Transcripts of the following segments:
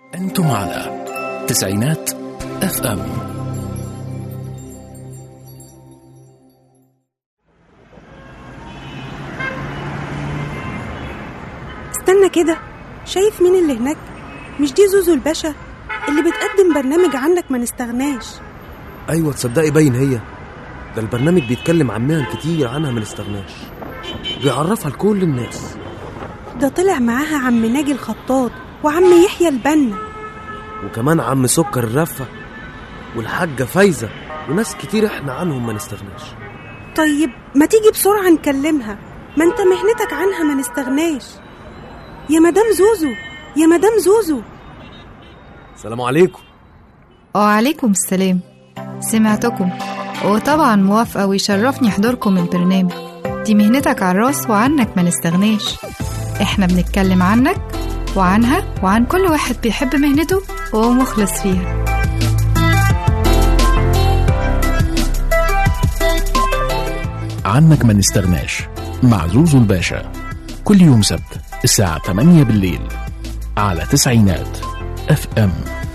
أنتم على تسعينات اف ام استنى كده شايف مين اللي هناك مش دي زوزو الباشا اللي بتقدم برنامج عنك ما نستغناش ايوه تصدقي باين هي ده البرنامج بيتكلم عن مهن كتير عنها ما نستغناش بيعرفها لكل الناس ده طلع معاها عم ناجي الخطاط وعم يحيى البنا وكمان عم سكر الرفة والحاجة فايزة وناس كتير احنا عنهم ما نستغناش طيب ما تيجي بسرعة نكلمها ما انت مهنتك عنها ما نستغناش يا مدام زوزو يا مدام زوزو السلام عليكم وعليكم السلام سمعتكم وطبعا موافقة ويشرفني حضوركم البرنامج دي مهنتك على الراس وعنك ما نستغناش احنا بنتكلم عنك وعنها وعن كل واحد بيحب مهنته وهو مخلص فيها عنك ما نستغناش مع زوزو الباشا كل يوم سبت الساعة 8 بالليل على تسعينات اف ام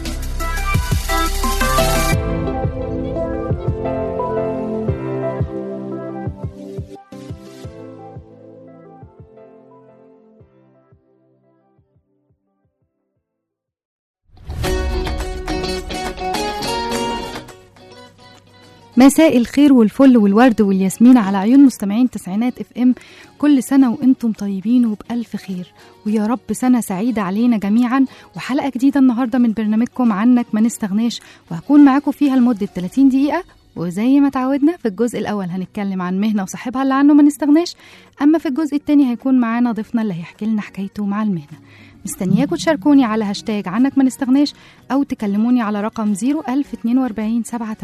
مساء الخير والفل والورد والياسمين على عيون مستمعين تسعينات اف ام كل سنة وانتم طيبين وبألف خير ويا رب سنة سعيدة علينا جميعا وحلقة جديدة النهاردة من برنامجكم عنك ما نستغناش وهكون معاكم فيها لمدة 30 دقيقة وزي ما تعودنا في الجزء الأول هنتكلم عن مهنة وصاحبها اللي عنه ما نستغناش أما في الجزء التاني هيكون معانا ضيفنا اللي هيحكي لنا حكايته مع المهنة مستنياكم تشاركوني على هاشتاج عنك ما نستغناش أو تكلموني على رقم 01042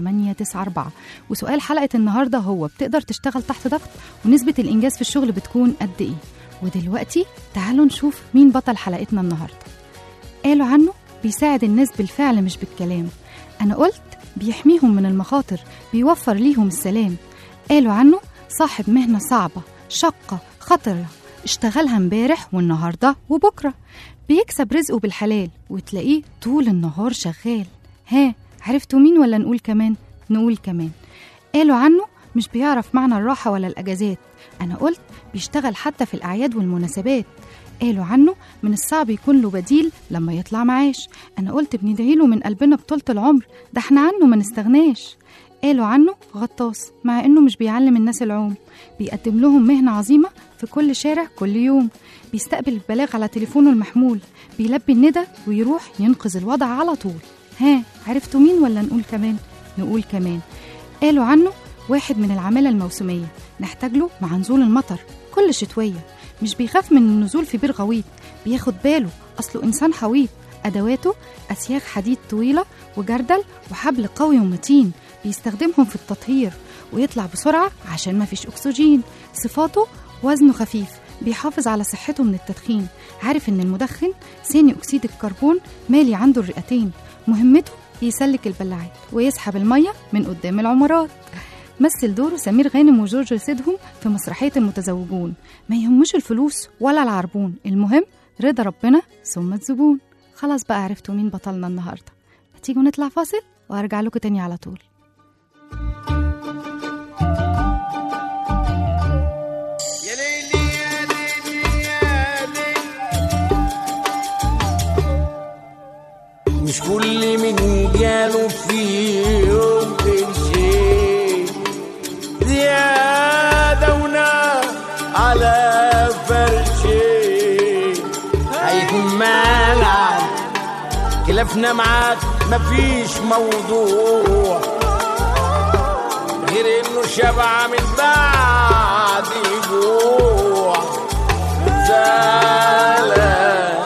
7894 وسؤال حلقة النهاردة هو بتقدر تشتغل تحت ضغط ونسبة الإنجاز في الشغل بتكون قد إيه ودلوقتي تعالوا نشوف مين بطل حلقتنا النهاردة قالوا عنه بيساعد الناس بالفعل مش بالكلام أنا قلت بيحميهم من المخاطر بيوفر ليهم السلام قالوا عنه صاحب مهنة صعبة شقة خطرة اشتغلها امبارح والنهاردة وبكرة بيكسب رزقه بالحلال وتلاقيه طول النهار شغال ها عرفتوا مين ولا نقول كمان نقول كمان قالوا عنه مش بيعرف معنى الراحة ولا الأجازات أنا قلت بيشتغل حتى في الأعياد والمناسبات قالوا عنه من الصعب يكون له بديل لما يطلع معاش أنا قلت بندعي له من قلبنا بطولة العمر ده احنا عنه ما نستغناش قالوا عنه غطاس مع انه مش بيعلم الناس العوم بيقدم لهم مهنة عظيمة في كل شارع كل يوم بيستقبل البلاغ على تليفونه المحمول بيلبي الندى ويروح ينقذ الوضع على طول ها عرفتوا مين ولا نقول كمان نقول كمان قالوا عنه واحد من العمالة الموسمية نحتاج له مع نزول المطر كل شتوية مش بيخاف من النزول في بير غويط بياخد باله أصله إنسان حويط أدواته أسياخ حديد طويلة وجردل وحبل قوي ومتين بيستخدمهم في التطهير ويطلع بسرعة عشان مفيش أكسجين صفاته وزنه خفيف بيحافظ على صحته من التدخين عارف إن المدخن ثاني أكسيد الكربون مالي عنده الرئتين مهمته يسلك البلاعات ويسحب المية من قدام العمارات مثل دوره سمير غانم وجورج سيدهم في مسرحية المتزوجون ما يهمش الفلوس ولا العربون المهم رضا ربنا ثم الزبون خلاص بقى عرفتوا مين بطلنا النهاردة هتيجوا نطلع فاصل وارجع لكم تاني على طول يا ليلي يا ليلي يا ليلي مش كل من جاله في يوم قرشين زيادة ونار على فرشين هيكون مالعب خلافنا معاك مفيش موضوع غير انه شبع من بعد جوع زعلان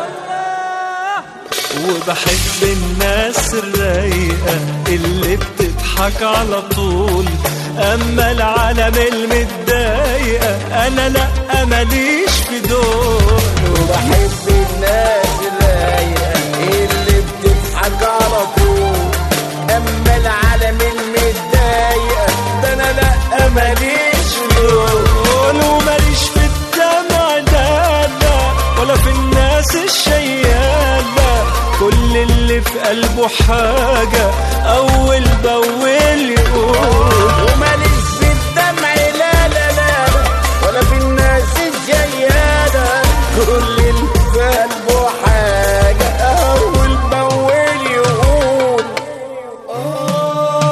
وبحب الناس الرايقة اللي بتضحك على طول أما العالم المتضايقة أنا لأ ماليش في دول وبحب الناس الرايقة اللي بتضحك على طول اما العالم المتضايقة ده انا لا ماليش دول وماليش في الدمع لا لا ولا في الناس الشيالة كل اللي قلبه حاجة أول بأول يقول وماليش في الدمع لا لا لا ولا في الناس الجيادة كل اللي في قلبه حاجة أول بأول يقول آه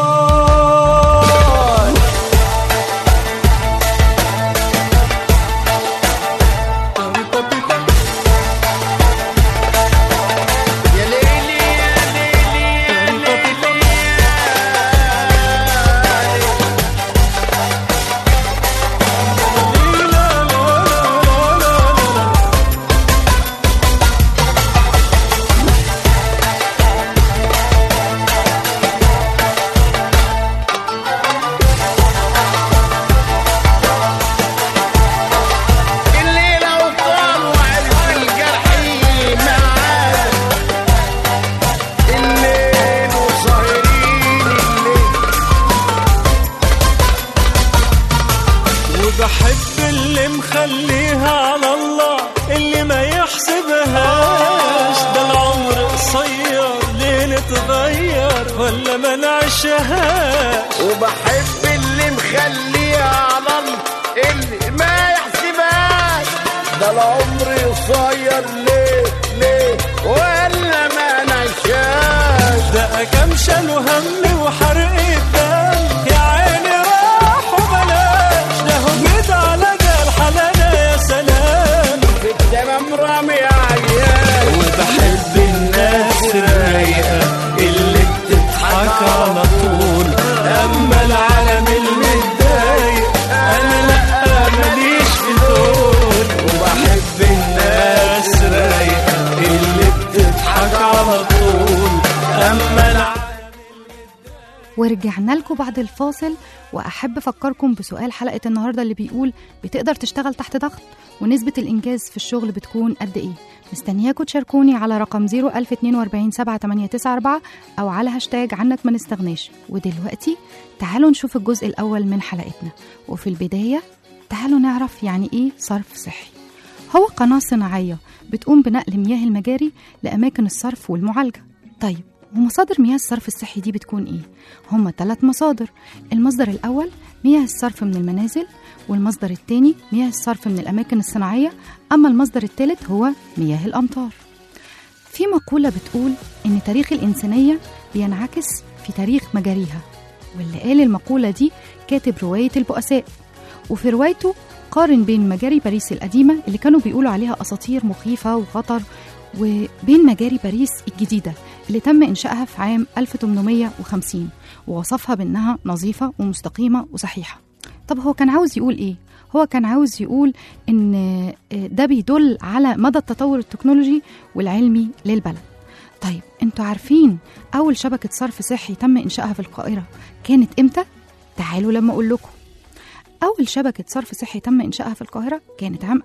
يا ليلي يا ليلي يا ليلي الليلة وطلع الجرحي معانا الليل وسهرين الليل وبحب اللي مخليها على الله اللي ما يحسبهاش ده العمر قصير ليه نتغير ولا ما نعيشهاش وبحب اللي مخليها على الله اللي ما يحسبهاش ده العمر قصير ليه ليه ولا ما نشاش ده كام شالوا هم وحرق الدم يا عيني راح وبلاش ده هجيت على جال حلانا يا سلام في التمام رامي عيال وبحب الناس الرايقة اللي بتضحك على طول أما العالم المتضايق أنا لأ ماليش في دول وبحب الناس الرايقة اللي بتضحك على طول أما العالم ورجعنا لكم بعد الفاصل واحب افكركم بسؤال حلقه النهارده اللي بيقول بتقدر تشتغل تحت ضغط ونسبه الانجاز في الشغل بتكون قد ايه مستنياكم تشاركوني على رقم 01042 7894 او على هاشتاج عنك ما نستغناش ودلوقتي تعالوا نشوف الجزء الاول من حلقتنا وفي البدايه تعالوا نعرف يعني ايه صرف صحي هو قناة صناعية بتقوم بنقل مياه المجاري لأماكن الصرف والمعالجة طيب ومصادر مياه الصرف الصحي دي بتكون إيه؟ هما ثلاث مصادر المصدر الأول مياه الصرف من المنازل والمصدر الثاني مياه الصرف من الأماكن الصناعية أما المصدر الثالث هو مياه الأمطار في مقولة بتقول إن تاريخ الإنسانية بينعكس في تاريخ مجاريها واللي قال المقولة دي كاتب رواية البؤساء وفي روايته قارن بين مجاري باريس القديمة اللي كانوا بيقولوا عليها أساطير مخيفة وخطر وبين مجاري باريس الجديدة اللي تم إنشائها في عام 1850 ووصفها بأنها نظيفة ومستقيمة وصحيحة طب هو كان عاوز يقول إيه؟ هو كان عاوز يقول إن ده بيدل على مدى التطور التكنولوجي والعلمي للبلد طيب انتوا عارفين أول شبكة صرف صحي تم إنشائها في القاهرة كانت إمتى؟ تعالوا لما أقول لكم أول شبكة صرف صحي تم إنشائها في القاهرة كانت عام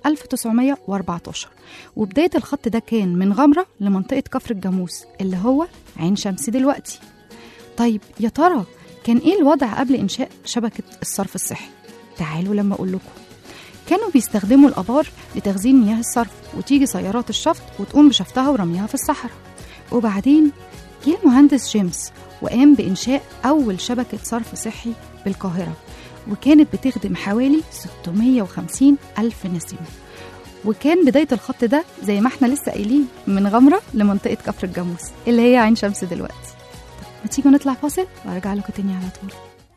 1914 وبداية الخط ده كان من غمرة لمنطقة كفر الجاموس اللي هو عين شمس دلوقتي طيب يا ترى كان إيه الوضع قبل إنشاء شبكة الصرف الصحي؟ تعالوا لما أقول لكم كانوا بيستخدموا الآبار لتخزين مياه الصرف وتيجي سيارات الشفط وتقوم بشفطها ورميها في الصحراء وبعدين جه المهندس جيمس وقام بإنشاء أول شبكة صرف صحي بالقاهرة وكانت بتخدم حوالي 650 ألف نسمة وكان بداية الخط ده زي ما احنا لسه قايلين من غمرة لمنطقة كفر الجاموس اللي هي عين شمس دلوقتي طب ما تيجوا نطلع فاصل وارجع لكم تاني على طول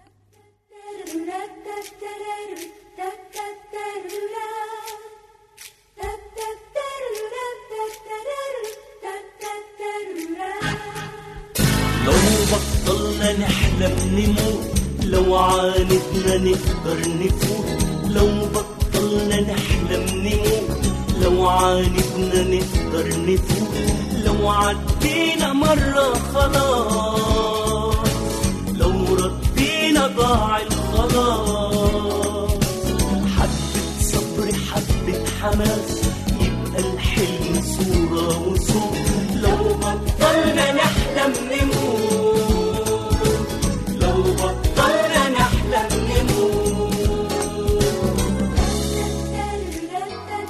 لو بطلنا نحلم نموت لو عاندنا نقدر نفوت لو بطلنا نحلم نموت لو عاندنا نقدر نفوت لو عدينا مرة خلاص لو ردينا ضاع الخلاص حبة صبر حبة حماس يبقى الحلم صورة وصوت لو بطلنا نحلم نموت لو بطلنا نحلم نموت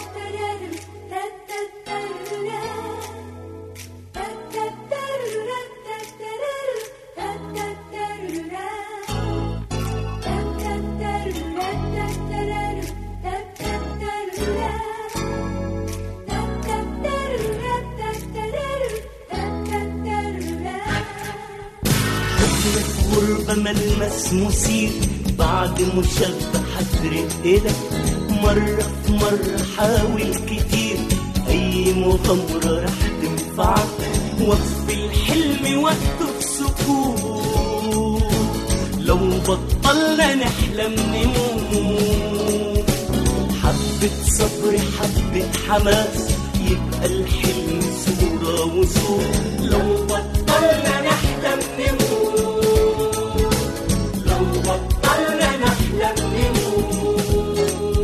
Da da da da da غربة ملمس مثير بعد مشبع هترقلك مرة في مرة حاول كتير أي مغامرة رح تنفعك وقف الحلم وقته في سكون لو بطلنا نحلم نموت حبة صبر حبة حماس يبقى الحلم صورة وصور لو بطلنا نحلم نموت لو بطلنا نحلم نموت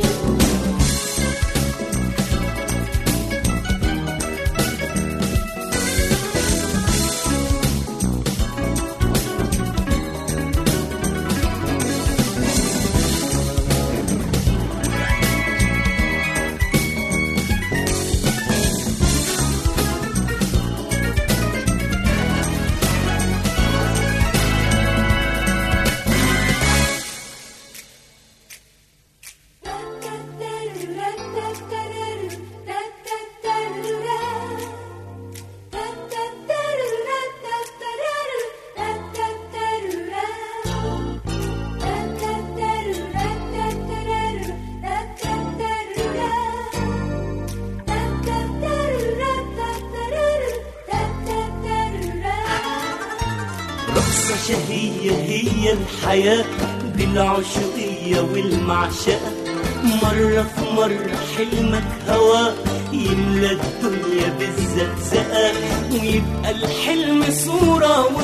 رقصة شهية هي الحياة بالعشقية والمعشقة مرة في مرة حلمك هوا يملى الدنيا بالزقزقة ويبقى الحلم صورة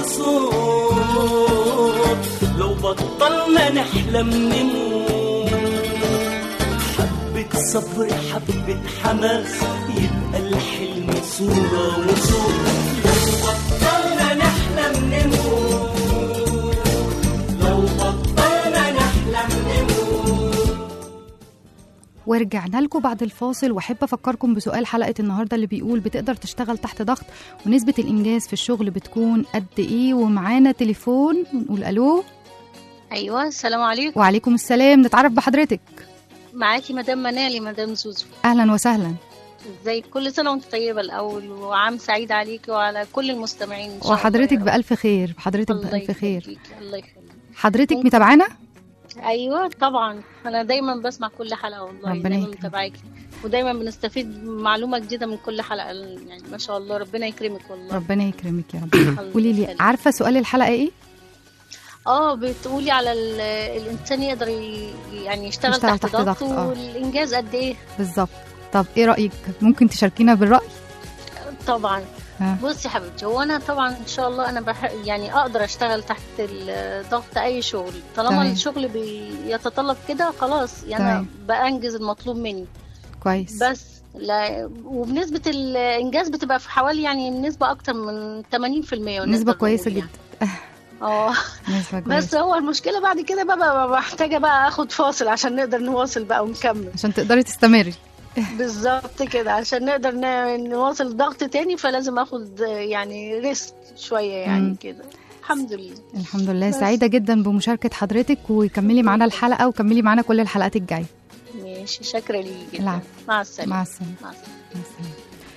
وصوت لو بطلنا نحلم نموت حبة صبر حبة حماس يبقى الحلم صورة وصوت لو بطلنا نحلم نموت لو بطلنا نحلم نموت ورجعنا لكم بعد الفاصل واحب افكركم بسؤال حلقه النهارده اللي بيقول بتقدر تشتغل تحت ضغط ونسبه الانجاز في الشغل بتكون قد ايه ومعانا تليفون نقول الو ايوه السلام عليكم وعليكم السلام نتعرف بحضرتك معاكي مدام منالي مدام زوزو اهلا وسهلا ازيك كل سنه وانت طيبه الاول وعام سعيد عليكي وعلى كل المستمعين إن شاء الله وحضرتك يا رب. بالف خير حضرتك الله بالف خير يخليكي، الله يخليك حضرتك ممكن. متابعانا ايوه طبعا انا دايما بسمع كل حلقه والله ربنا دايما يكرمك. متابعاكي ودايما بنستفيد معلومه جديده من كل حلقه يعني ما شاء الله ربنا يكرمك والله ربنا يكرمك يا رب الله قولي لي يخليك. عارفه سؤال الحلقه ايه اه بتقولي على ال- الانسان يقدر ي- يعني يشتغل, يشتغل تحت, تحت ضغط, ضغط، آه. والانجاز قد ايه بالظبط طب ايه رايك ممكن تشاركينا بالراي طبعا ها. بصي يا حبيبتي هو انا طبعا ان شاء الله انا بح... يعني اقدر اشتغل تحت ال- ضغط اي شغل طالما تمام. الشغل بيتطلب كده خلاص يعني تمام. انا بانجز المطلوب مني كويس بس لا وبنسبة الإنجاز بتبقى في حوالي يعني نسبة أكتر من 80% ونقدر نسبه نقول كويسه يعني. جدا اه نسبه بس كويسه هو المشكلة بعد كده بقى, بقى محتاجة بقى آخد فاصل عشان نقدر نواصل بقى ونكمل عشان تقدري تستمري بالظبط كده عشان نقدر ن- نواصل الضغط تاني فلازم اخد يعني ريست شويه يعني مم. كده الحمد لله الحمد لله بس. سعيده جدا بمشاركه حضرتك وكملي معانا الحلقه وكملي معانا كل الحلقات الجايه ماشي شاكره ليك جدا العفو. مع السلامه مع السلامه مع السلامه مع السلامة.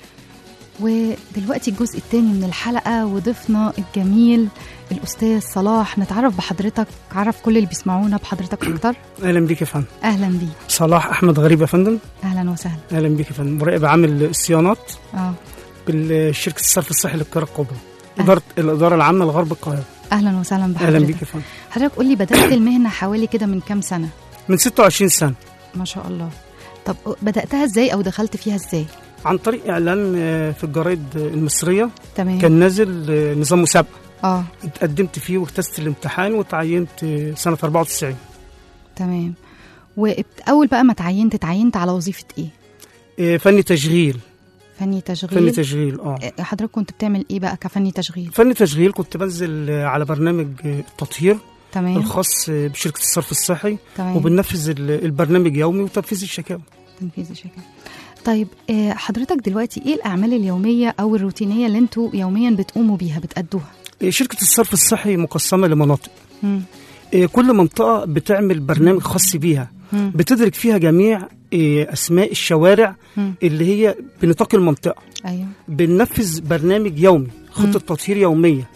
ودلوقتي الجزء الثاني من الحلقة وضيفنا الجميل الأستاذ صلاح نتعرف بحضرتك عرف كل اللي بيسمعونا بحضرتك أكتر اهلا بيك يا فندم أهلا بيك صلاح احمد غريب يا فندم أهلا وسهلا اهلا بيك يا فندم مراقب عامل الصيانات آه. بالشركه الصرف الصحي للقاهره الكبرى اداره الاداره العامه لغرب القاهره أهلا وسهلا بحضرتك اهلا بيك يا فندم حضرتك قول لي بدأت المهنة حوالي كده من كام سنة من 26 سنه ما شاء الله طب بدأتها إزاي أو دخلت فيها إزاي عن طريق اعلان آه، في الجرايد المصريه تمام كان نازل آه، نظام مسابقه آه اتقدمت فيه واجتزت الامتحان وتعينت آه، سنه 94 تمام وأول بقى ما تعينت تعينت على وظيفة إيه آه، فني تشغيل فني فني تشغيل تشغيل اه آه، حضرتك كنت بتعمل إيه بقى كفني تشغيل فني تشغيل كنت بنزل آه، على برنامج آه، التطهير تمام الخاص آه، بشركه الصرف الصحي تمام وبننفذ ال- البرنامج يومي وتنفيذ الشكاوى تنفيذ الشركة طيب آه، حضرتك دلوقتي ايه الاعمال اليوميه او الروتينيه اللي انتوا يوميا بتقوموا بيها بتأدوها آه، شركه الصرف الصحي مقسمه لمناطق مم. آه، كل منطقة بتعمل برنامج خاص بيها مم. بتدرك فيها جميع آه، أسماء الشوارع مم. اللي هي بنطاق المنطقة ايوه بننفذ برنامج يومي خطة تطهير يومية مم.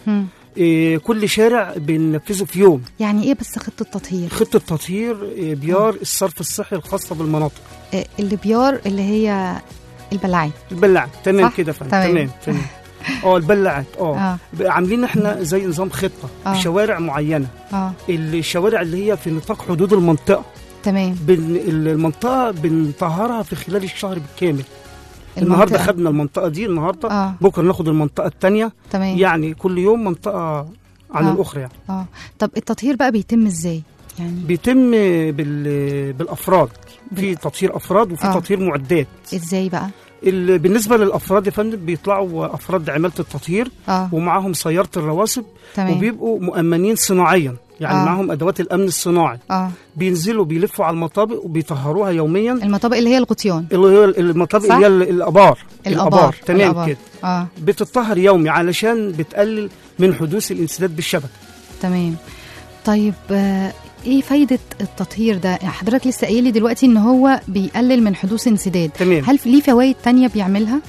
إيه كل شارع بننفذه في يوم يعني ايه بس خطه تطهير خطه تطهير إيه بيار الصرف الصحي الخاصه بالمناطق آه، البيار اللي هي البلاعات البلاعات تمام صح؟ كده فندم تمام. تمام تمام اه البلاعات اه اه بقى عاملين احنا زي نظام خطه آه. في شوارع معينه اه الشوارع اللي هي في نطاق حدود المنطقه تمام بن المنطقه بنطهرها في خلال الشهر بالكامل النهارده المنطقة. خدنا المنطقه دي النهارده اه بكره ناخد المنطقه الثانيه تمام يعني كل يوم منطقه عن آه. الاخرى يعني اه طب التطهير بقى بيتم ازاي يعني بيتم بال... بالافراد في تطهير افراد وفي آه. تطهير معدات ازاي بقى ال... بالنسبه للافراد يا فندم بيطلعوا افراد عماله التطهير اه ومعاهم سياره الرواسب تمام وبيبقوا مؤمنين صناعيا يعني آه. آه. معاهم ادوات الامن الصناعي اه بينزلوا بيلفوا على المطابق وبيطهروها يوميا المطابق اللي هي الغطيان اللي هي المطابق صح؟ اللي هي ال- الابار الابار تمام الآبار. كده اه بتطهر يومي علشان بتقلل من حدوث الانسداد بالشبكه تمام طيب آه ايه فايده التطهير ده يعني حضرتك لسه قايل لي دلوقتي ان هو بيقلل من حدوث انسداد تمام هل في- ليه فوائد تانية بيعملها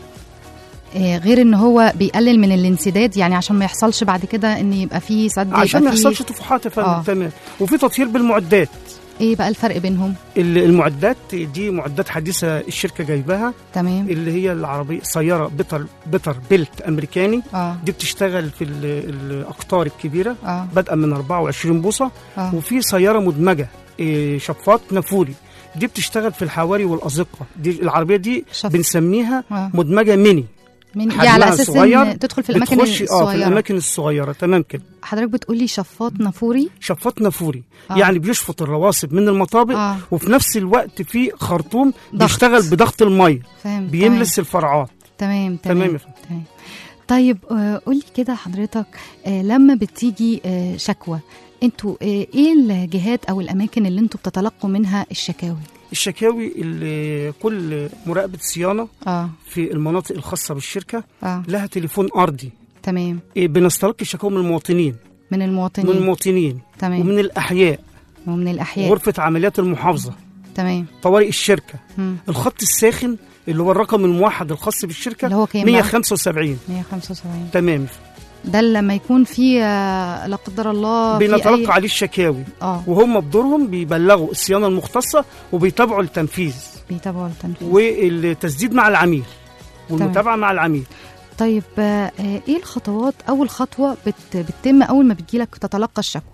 آه غير ان هو بيقلل من الانسداد يعني عشان ما يحصلش بعد كده ان يبقى فيه سد عشان ما يبقى فيه يحصلش طفوحات يا فندم آه. تمام وفي تطهير بالمعدات ايه بقى الفرق بينهم ال- المعدات دي معدات حديثه الشركه جايباها تمام اللي هي العربيه سياره بتر بتر بيلت امريكاني اه دي بتشتغل في ال- الاقطار الكبيره اه بادئه من 24 بوصه اه وفي سياره مدمجه إيه، شفاط نافوري دي بتشتغل في الحواري والازقه دي العربيه دي شف بنسميها آه. مدمجه ميني من دي حجمها على اساس صغير، ان تدخل في الاماكن بتخش اه في الصغيره الاماكن الصغيره تمام كده حضرتك بتقولي شفاط نافوري شفاط نافوري آه. آه. يعني بيشفط الرواسب من المطابق اه آه. وفي نفس الوقت في خرطوم ضغط. بيشتغل بضغط الميه فاهم بيملس الفرعات تمام تمام تمام يا فندم. تمام طيب آه، قولي كده حضرتك آه، لما بتيجي آه، شكوى انتوا آه، ايه الجهات او الاماكن اللي انتوا بتتلقوا منها الشكاوي الشكاوي اللي كل مراقبه صيانه اه في المناطق الخاصه بالشركه اه لها تليفون ارضي تمام إيه، بنستلقي شكاوى من المواطنين من من المواطنين المواطنين تمام ومن الاحياء ومن الاحياء غرفه عمليات المحافظه تمام طوارئ الشركه مم. الخط الساخن اللي هو الرقم الموحد الخاص بالشركه اللي هو كام بقى؟ 175 175 تمام ده لما يكون في آه، لا قدر الله في بنتلقى أي... عليه الشكاوي اه وهم بدورهم بيبلغوا الصيانه المختصه وبيتابعوا التنفيذ بيتابعوا التنفيذ والتسديد مع العميل والمتابعه مع العميل طيب آه، آه، ايه الخطوات اول خطوه بت... بتتم اول ما بتجيلك تتلقى الشكوى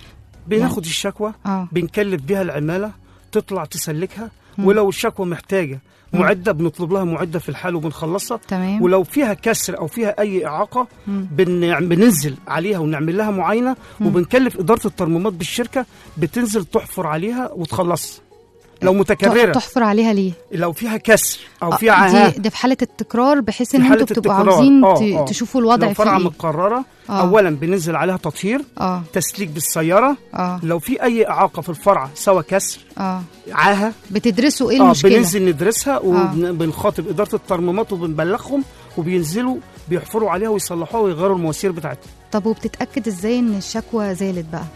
بناخد الشكوى اه بنكلف بيها العماله تطلع تسلكها مم. ولو الشكوى محتاجه مم. معده بنطلب لها معده في الحال وبنخلصها تمام ولو فيها كسر او فيها اي اعاقه مم. بن... بننزل عليها ونعمل لها معاينه مم. وبنكلف اداره الترميمات بالشركه بتنزل تحفر عليها وتخلصها لو متكرره تحفر عليها ليه لو فيها كسر او آه، فيها عاهه دي, دي في حاله التكرار بحيث في ان حالة انتوا بتبقوا التكرار. عاوزين آه، ت- آه. تشوفوا الوضع لو فيه فرعه ايه متقرره آه. اولا بننزل عليها تطهير اه تسليك بالسياره اه لو في اي اعاقه في الفرع سواء كسر اه عاهه بتدرسوا ايه اه المشكله بننزل ندرسها وبنخاطب اداره الترميمات وبنبلغهم وبينزلوا بيحفروا عليها ويصلحوها ويغيروا المواسير بتاعتها طب وبتتاكد ازاي ان الشكوى زالت بقى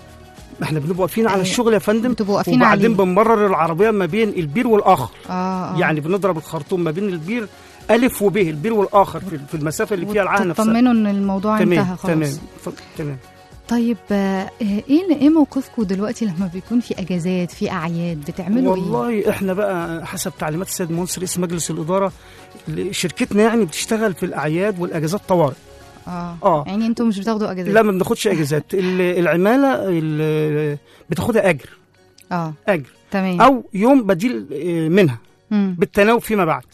ما احنا بنبقى واقفين على أيوة. الشغل يا فندم بتبقوا واقفين وبعدين عليه. بنمرر العربيه ما بين البير والاخر اه, آه. يعني بنضرب الخرطوم ما بين البير الف وب البير والاخر في في المسافه اللي فيها العاهه نفسها تطمنوا ان الموضوع انتهى تمام خلاص تمام ف- تمام طيب آه، ايه ايه موقفكم دلوقتي لما بيكون في اجازات في اعياد بتعملوا ايه والله احنا بقى حسب تعليمات السيد المهندس رئيس مجلس الاداره ل- شركتنا يعني بتشتغل في الاعياد والاجازات طوارئ اه اه يعني انتوا مش بتاخدوا اجازات لا ما بناخدش اجازات ال- العماله ال- بتاخدها اجر اه اجر تمام او يوم بديل آه، منها مم. بالتناوب فيما بعد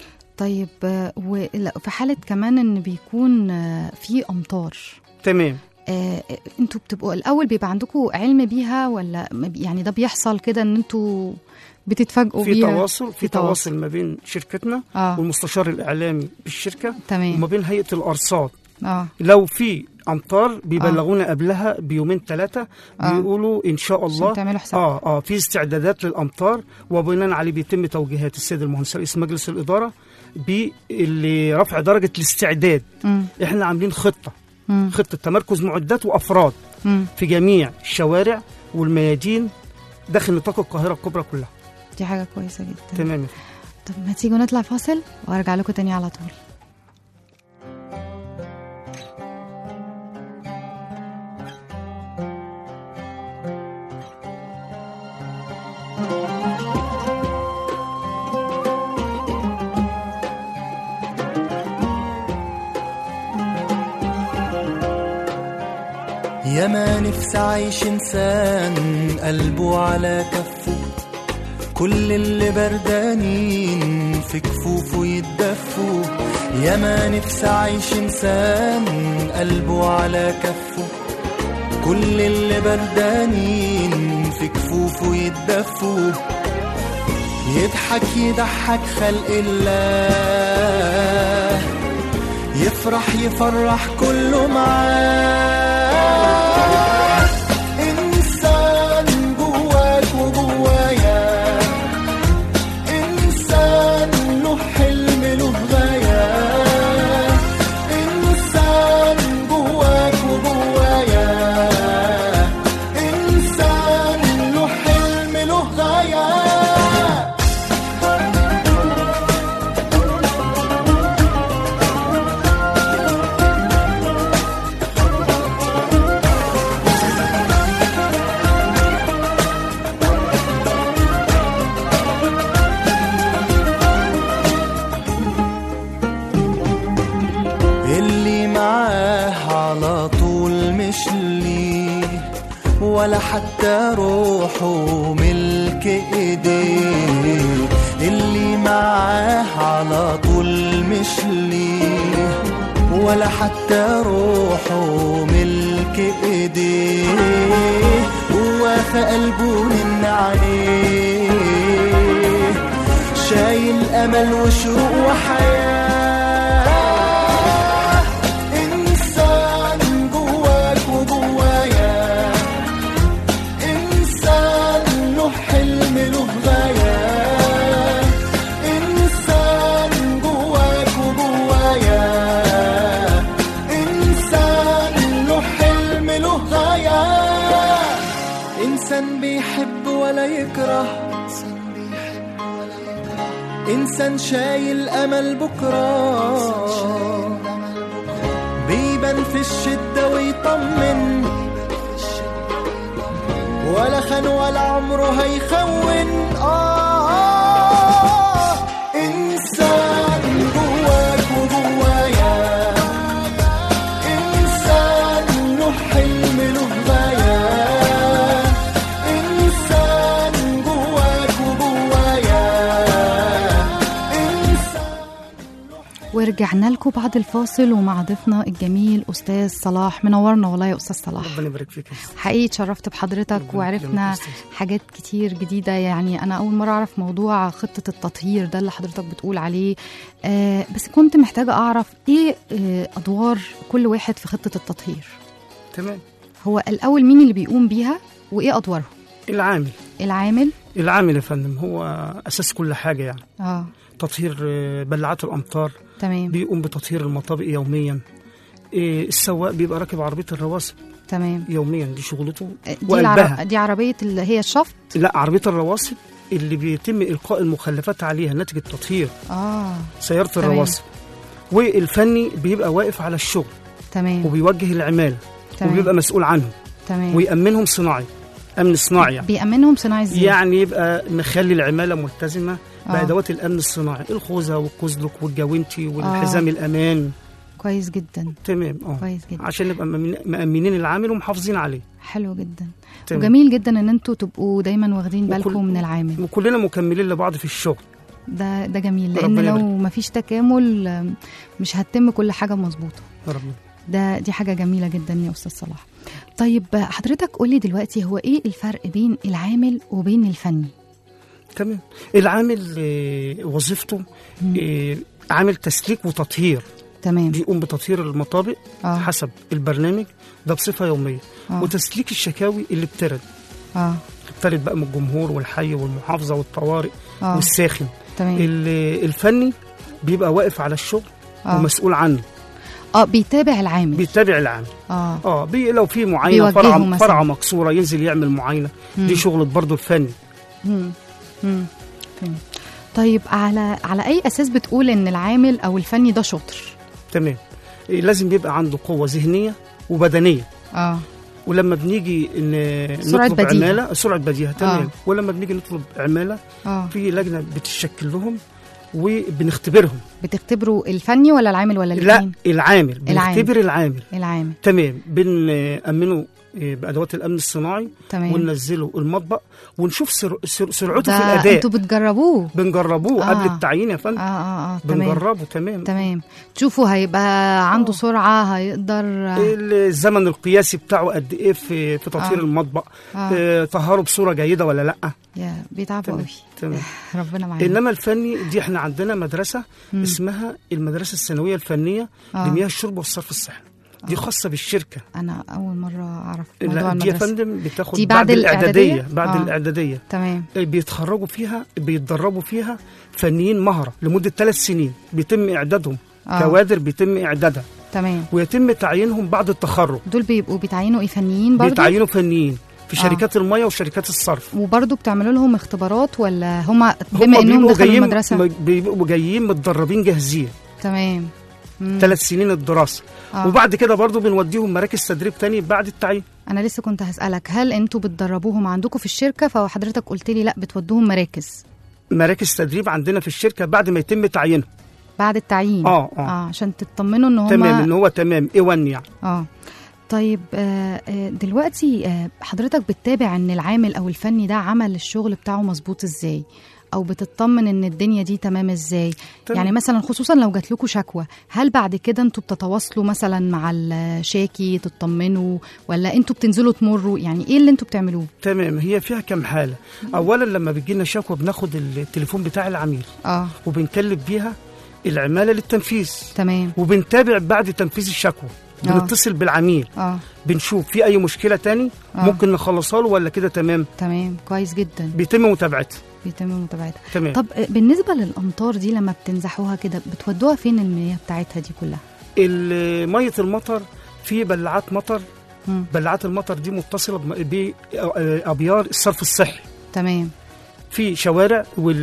طيب آه، ولا- في حاله كمان ان بيكون آه، في امطار تمام آه، انتوا بتبقوا الاول بيبقى عندكم علم بيها ولا ما بي- يعني ده بيحصل كده ان انتوا بتتفاجئوا في بيها تواصل في في تواصل. تواصل ما بين شركتنا اه والمستشار الاعلامي بالشركه وما تمام بين هيئه الارصاد اه لو في امطار بيبلغونا قبلها بيومين ثلاثه آه. بيقولوا ان شاء عشان الله تعملوا حساب اه اه في استعدادات للامطار وبناء عليه بيتم توجيهات السيد المهندس رئيس مجلس الاداره برفع درجه الاستعداد مم. احنا عاملين خطه مم. خطه تمركز معدات وافراد مم. في جميع الشوارع والميادين داخل نطاق القاهره الكبرى كلها دي حاجه كويسه جدا تمام طب ما تيجوا نطلع فاصل وارجع لكم تاني على طول يا ما نفسي عايش انسان قلبه على كفه كل اللي بردانين في كفوفه يتدفوا يا ما نفسي عايش انسان قلبه على كفه كل اللي بردانين في كفوفه يتدفوا يضحك يضحك خلق الله يفرح يفرح كله معاه إنسان جواك وجوايا إنسان له حلم له غاية إنسان جواك وجوايا إنسان له حلم له غاية اللي معاه على طول مش ليه ولا حتى روحه ملك ايديه اللي معاه على طول مش ليه ولا حتى روحه ملك ايديه هو في قلبه من عليه شايل امل وشوق وحياه انسان جواك وجوايا انسان له حلم له غايه انسان جواك وجوايا انسان له حلم له غايه انسان بيحب ولا يكره إنسان شايل أمل بكرة بيبان في الشدة ويطمن ولا خان ولا عمره هيخون آه إنسان جواك وجوايا إنسان له حلم له غاية إنسان جواك وجوايا ورجعنا لكم بعد الفاصل ومع ضيفنا الجميل استاذ صلاح منورنا والله يا استاذ صلاح ربنا يبارك فيك يا أستاذ. حقيقي اتشرفت بحضرتك وعرفنا أستاذ. حاجات كتير جديدة يعني أنا أول مرة أعرف موضوع خطة التطهير ده اللي حضرتك بتقول عليه آه بس كنت محتاجة أعرف إيه آه أدوار كل واحد في خطة التطهير تمام هو الأول مين اللي بيقوم بيها وإيه أدواره العامل العامل العامل يا فندم هو اساس كل حاجه يعني آه تطهير آه، بلعات الامطار تمام بيقوم بتطهير المطابق يوميا إيه، السواق بيبقى راكب عربيه الرواسب تمام يوميا دي شغلته دي, وقلبها العر... دي عربية اللي هي الشفط لا عربيه الرواسب اللي بيتم القاء المخلفات عليها ناتج التطهير آه سياره تمام. الرواسب والفني بيبقى واقف على الشغل تمام وبيوجه العماله تمام. وبيبقى مسؤول عنهم تمام ويأمنهم صناعي امن صناعي يعني بيأمنهم صناعي ازاي؟ يعني يبقى مخلي العماله ملتزمه آه. بادوات الامن الصناعي الخوذه والكزلك والجوانتي والحزام آه. الامان كويس جدا تمام اه كويس جدا عشان نبقى مأمن- مأمنين العامل ومحافظين عليه حلو جدا تمام. وجميل جدا ان انتوا تبقوا دايما واخدين وكل- بالكم من العامل وكلنا مكملين لبعض في الشغل ده ده جميل لان ربنا لو يبارك. مفيش تكامل آم، مش هتتم كل حاجه مظبوطه يا رب ده دي حاجه جميله جدا يا استاذ صلاح طيب آه، حضرتك قولي دلوقتي هو ايه الفرق بين العامل وبين الفني تمام العامل آه، وظيفته آه، عامل تسليك وتطهير تمام بيقوم بتطهير المطابق آه. حسب البرنامج ده بصفه يوميه آه. وتسليك الشكاوي اللي بترد اه بترد بقى من الجمهور والحي والمحافظه والطوارئ آه. والساخن تمام ال- الفني بيبقى واقف على الشغل آه. ومسؤول عنه اه بيتابع العامل بيتابع العامل اه اه بي لو في معاينه بيوجهه فرعه مثلاً. فرعه مكسوره ينزل يعمل معاينه مم. دي شغله برضه الفني مم. مم. فهمت. طيب على على اي اساس بتقول ان العامل او الفني ده شاطر تمام إيه، لازم يبقى عنده قوه ذهنيه وبدنيه اه ولما بنيجي ن- سرعة نطلب بديهة. عماله سرعه بديهه تمام آه. ولما بنيجي نطلب عماله اه في لجنه بتشكل لهم وبنختبرهم بتختبروا الفني ولا العامل ولا لا الاثنين العامل العامل. بنختبر العامل العامل تمام بنأمنه إيه، بادوات الامن الصناعي تمام. وننزله المطبق ونشوف سر... سر... سرعته في ده الاداء انتوا بتجربوه بنجربوه آه. قبل التعيين يا فندم اه اه اه تمام بنجربه تمام تمام تشوفوا هيبقى عنده سرعة هيقدر الزمن القياسي بتاعه قد ايه في في تطهير آه. المطبق آه. آه. طهره بصوره جيده ولا لا يا بيتعبوا تمام. قوي تمام ربنا معانا انما الفني دي احنا عندنا مدرسه مم. اسمها المدرسه الثانويه الفنيه آه. لمياه الشرب والصرف الصحي دي خاصه بالشركه انا اول مرة اعرف موضوع لا دي يا المدرسة فندم بتاخد دي بعد, بعد الاعداديه الإعدادية؟ بعد آه. الاعداديه تمام بيتخرجوا فيها بيتدربوا فيها فنيين مهره لمده ثلاث سنين بيتم اعدادهم آه. كوادر بيتم اعدادها تمام ويتم تعيينهم بعد التخرج دول بيبقوا بيتعينوا ايه فنيين برضو بيتعينوا فنيين في آه. شركات الميه وشركات الصرف وبرضو بتعملوا لهم اختبارات ولا هما هم بما انهم بيبقوا دخلوا جايين المدرسة بيبقوا جايين متدربين جاهزين تمام مم. ثلاث سنين الدراسه آه. وبعد كده برضو بنوديهم مراكز تدريب تاني بعد التعيين انا لسه كنت هسألك هل انتوا بتدربوهم عندكم في الشركة فحضرتك قلت لي لا بتودوهم مراكز مراكز تدريب عندنا في الشركه بعد ما يتم تعيينهم بعد التعيين آه، آه. اه عشان تطمنوا ان هما تمام ان هو تمام اي 1 يعني اه طيب آه آه، دلوقتي آه حضرتك بتتابع ان العامل او الفني ده عمل الشغل بتاعه مظبوط ازاي او بتطمن ان الدنيا دي تمام ازاي تمام. يعني مثلا خصوصا لو جات لكم شكوى هل بعد كده انتوا بتتواصلوا مثلا مع الشاكي تطمنوا ولا انتوا بتنزلوا تمروا يعني ايه اللي انتوا بتعملوه تمام هي فيها كم حاله اولا لما بيجي لنا شكوى بناخد التليفون بتاع العميل اه وبنكلم بيها العماله للتنفيذ تمام وبنتابع بعد تنفيذ الشكوى آه. بنتصل بالعميل اه بنشوف في اي مشكله تاني آه. ممكن نخلصها له ولا كده تمام تمام كويس جدا بيتم متابعتها بيتم متابعتها تمام طب آه، بالنسبه للامطار دي لما بتنزحوها كده بتودوها فين المياه بتاعتها دي كلها ال- ميه المطر في بلعات مطر مم. بلعات المطر دي متصله بم- بابيار الصرف الصحي تمام في شوارع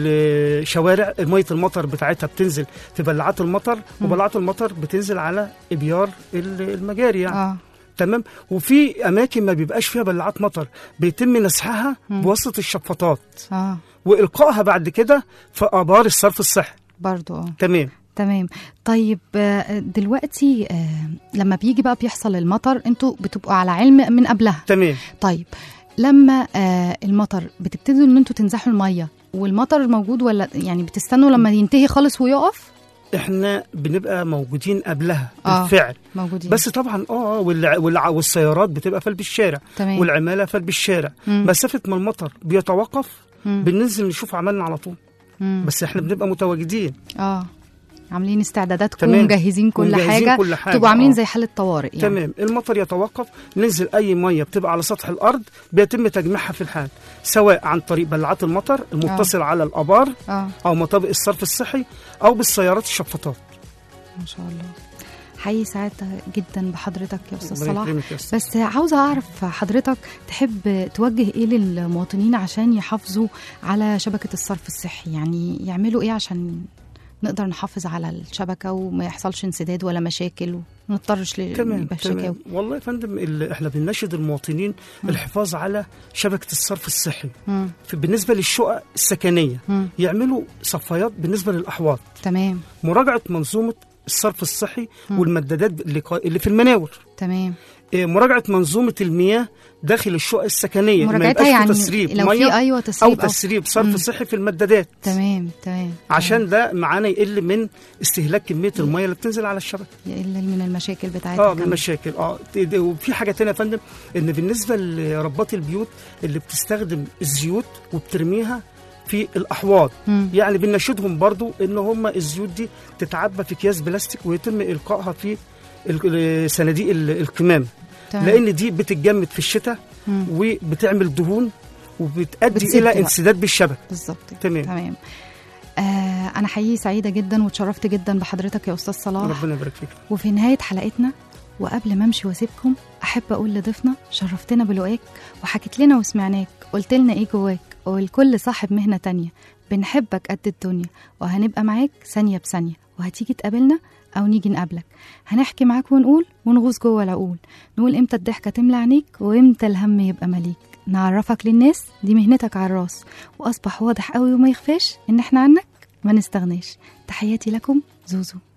والشوارع ميه المطر بتاعتها بتنزل في بلعات المطر وبلعات المطر بتنزل على ابيار ال- المجاري يعني اه تمام وفي اماكن ما بيبقاش فيها بلعات مطر بيتم نسحها بواسطه الشفاطات اه والقائها بعد كده في ابار الصرف الصحي برضو اه تمام تمام طيب آه، دلوقتي آه، لما بيجي بقى بيحصل المطر انتوا بتبقوا على علم من قبلها تمام طيب لما آه، المطر بتبتدوا ان انتوا تنزحوا الميه والمطر موجود ولا يعني بتستنوا لما ينتهي خالص ويقف احنا بنبقى موجودين قبلها آه. بالفعل موجودين بس طبعا اه والع... والع... والسيارات بتبقى في قلب الشارع تمام. والعماله في قلب الشارع مم. مسافه ما المطر بيتوقف مم. بننزل نشوف عملنا على طول مم. بس احنا بنبقى متواجدين اه عاملين استعداداتكم تمام. ومجهزين كل ومجهزين حاجه كل حاجة، تبقوا عاملين آه. زي حاله طوارئ يعني تمام المطر يتوقف ننزل اي ميه بتبقى على سطح الارض بيتم تجميعها في الحال سواء عن طريق بلعات المطر المتصل على الابار اه او مطابق الصرف الصحي او بالسيارات الشفاطات ما شاء الله حقيقي سعدت جدا بحضرتك يا استاذ ربنا صلاح يكرمك يا أستاذ. بس عاوزه اعرف حضرتك تحب توجه ايه للمواطنين عشان يحافظوا على شبكه الصرف الصحي يعني يعملوا ايه عشان نقدر نحافظ على الشبكه وما يحصلش انسداد ولا مشاكل وما نضطرش تمام ليبقى تمام شكاوي والله يا فندم ال- احنا بنناشد المواطنين الحفاظ على شبكه الصرف الصحي مم. في- بالنسبه للشقق السكنيه مم. يعملوا صفايات بالنسبه للاحواض تمام مراجعه منظومه الصرف الصحي والمدادات اللي قا- اللي في المناور تمام إيه، مراجعه منظومه المياه داخل الشقق السكنيه ما مراجعتها يبقاش يعني في تسريب لو في ميه أيوة او تسريب أو- تسريب صرف مم. صحي في المدادات تمام تمام عشان ده معانا يقل من استهلاك كميه الميه اللي بتنزل على الشبكه يقلل من المشاكل بتاعتها اه كمان. بالمشاكل اه ت- د- وفي حاجه تانية يا فندم ان بالنسبه لربات البيوت اللي بتستخدم الزيوت وبترميها في الاحواض مم. يعني بنشدهم برضو ان هم الزيوت دي تتعبى في اكياس بلاستيك ويتم القائها في ال- صناديق ال- الكمام تمام. لان دي بتتجمد في الشتاء مم. وبتعمل دهون وبتؤدي بتسد الى بقى. انسداد بالشبك بالظبط تمام. تمام آه انا حقيقي سعيده جدا واتشرفت جدا بحضرتك يا استاذ صلاح ربنا يبارك فيك وفي نهايه حلقتنا وقبل ما امشي واسيبكم احب اقول لضيفنا شرفتنا بلقاك وحكيت لنا وسمعناك قلت لنا ايه جواك والكل صاحب مهنه تانية بنحبك قد الدنيا وهنبقى معاك ثانيه بثانيه وهتيجي تقابلنا او نيجي نقابلك هنحكي معاك ونقول ونغوص جوه العقول نقول امتى الضحكه تملى عينيك وامتى الهم يبقى مليك نعرفك للناس دي مهنتك على الراس واصبح واضح قوي وما يخفاش ان احنا عنك ما نستغناش تحياتي لكم زوزو